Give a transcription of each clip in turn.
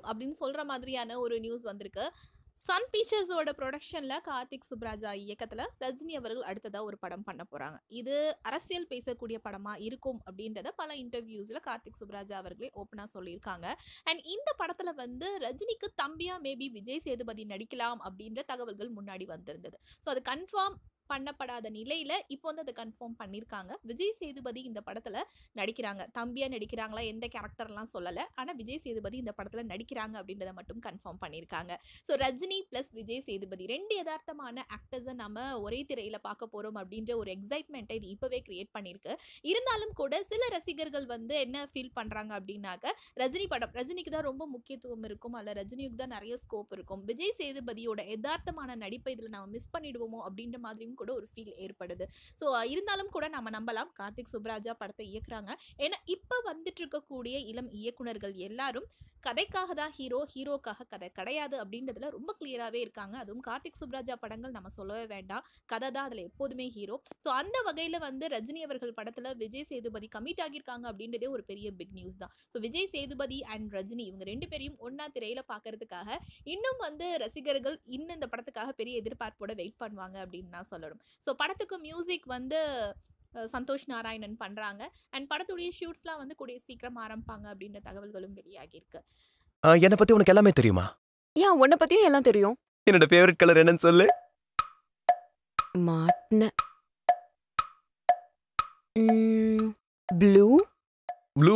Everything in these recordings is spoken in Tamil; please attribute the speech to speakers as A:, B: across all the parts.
A: அப்படின்னு சொல்ற மாதிரியான ஒரு நியூஸ் வந்திருக்கு சன் பிக்சர்ஸோட ப்ரொடக்ஷன்ல கார்த்திக் சுப்ராஜா இயக்கத்துல ரஜினி அவர்கள் அடுத்ததா ஒரு படம் பண்ண போறாங்க இது அரசியல் பேசக்கூடிய படமா இருக்கும் அப்படின்றத பல இன்டர்வியூஸ்ல கார்த்திக் சுப்ராஜா அவர்களே ஓப்பனா சொல்லியிருக்காங்க அண்ட் இந்த படத்துல வந்து ரஜினிக்கு தம்பியா மேபி விஜய் சேதுபதி நடிக்கலாம் அப்படின்ற தகவல்கள் முன்னாடி வந்திருந்தது ஸோ அது கன்ஃபார்ம் பண்ணப்படாத நிலையில இப்போ வந்து அதை கன்ஃபார்ம் பண்ணியிருக்காங்க விஜய் சேதுபதி இந்த படத்துல நடிக்கிறாங்க தம்பியா நடிக்கிறாங்களா எந்த கேரக்டர்லாம் சொல்லலை ஆனா விஜய் சேதுபதி இந்த படத்துல நடிக்கிறாங்க அப்படின்றத மட்டும் கன்ஃபார்ம் பண்ணியிருக்காங்க ஸோ ரஜினி ப்ளஸ் விஜய் சேதுபதி ரெண்டு யதார்த்தமான ஆக்டர்ஸை நம்ம ஒரே திரையில பார்க்க போறோம் அப்படின்ற ஒரு எக்ஸைட்மெண்ட்டை இது இப்பவே கிரியேட் பண்ணியிருக்கு இருந்தாலும் கூட சில ரசிகர்கள் வந்து என்ன ஃபீல் பண்றாங்க அப்படின்னாக்க ரஜினி படம் ரஜினிக்கு தான் ரொம்ப முக்கியத்துவம் இருக்கும் அல்ல ரஜினிக்கு தான் நிறைய ஸ்கோப் இருக்கும் விஜய் சேதுபதியோட யதார்த்தமான நடிப்பை இதில் நம்ம மிஸ் பண்ணிடுவோமோ அப்படின்ற மாதிரியும் கூட ஒரு ஃபீல் ஏற்படுது ஸோ இருந்தாலும் கூட நம்ம நம்பலாம் கார்த்திக் சுப்ராஜா படத்தை இயக்குறாங்க ஏன்னா இப்போ வந்துட்டு இருக்கக்கூடிய இளம் இயக்குனர்கள் எல்லாரும் கதைக்காக தான் ஹீரோ ஹீரோக்காக கதை கிடையாது அப்படின்றதுல ரொம்ப கிளியராகவே இருக்காங்க அதுவும் கார்த்திக் சுப்ராஜா படங்கள் நம்ம சொல்லவே வேண்டாம் கதை தான் அதில் எப்போதுமே ஹீரோ ஸோ அந்த வகையில் வந்து ரஜினி அவர்கள் படத்தில் விஜய் சேதுபதி கமிட் ஆகியிருக்காங்க அப்படின்றதே ஒரு பெரிய பிக் நியூஸ் தான் ஸோ விஜய் சேதுபதி அண்ட் ரஜினி இவங்க ரெண்டு பேரையும் ஒன்றா திரையில பார்க்கறதுக்காக இன்னும் வந்து ரசிகர்கள் இன்னும் இந்த படத்துக்காக பெரிய எதிர்பார்ப்போட வெயிட் பண்ணுவாங்க அப்படின்னு தான் சொல்லணும் ஸோ படத்துக்கு மியூசிக் வந்து அஹ், சந்தோஷ் நாராயணன் பண்ணுறாங்க அண்ட் படத்துடைய ஷூட்ஸ்லாம் வந்து கூடிய சீக்கிரம் ஆரம்பிப்பாங்க அப்படின்ற தகவல்களும் வெளியாகியிருக்கு
B: ஆ, என்னை பத்தி உனக்கு எல்லாமே தெரியுமா
C: ஏன் உன்னை பத்தியும் எல்லாம் தெரியும்
B: என்னோட ஃபேவரட் கலர் என்னன்னு சொல்லு
C: மாட்டின blue
B: blue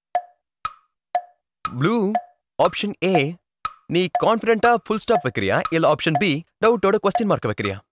B: blue option A நீ கான்ஃபிடென்ட்டா ஃபுல் ஸ்டாப் வைக்கிறியா இல்ல ஆப்ஷன் பி டவுட்டோட கொஸ்டின் மார்க் வைக்கிறியா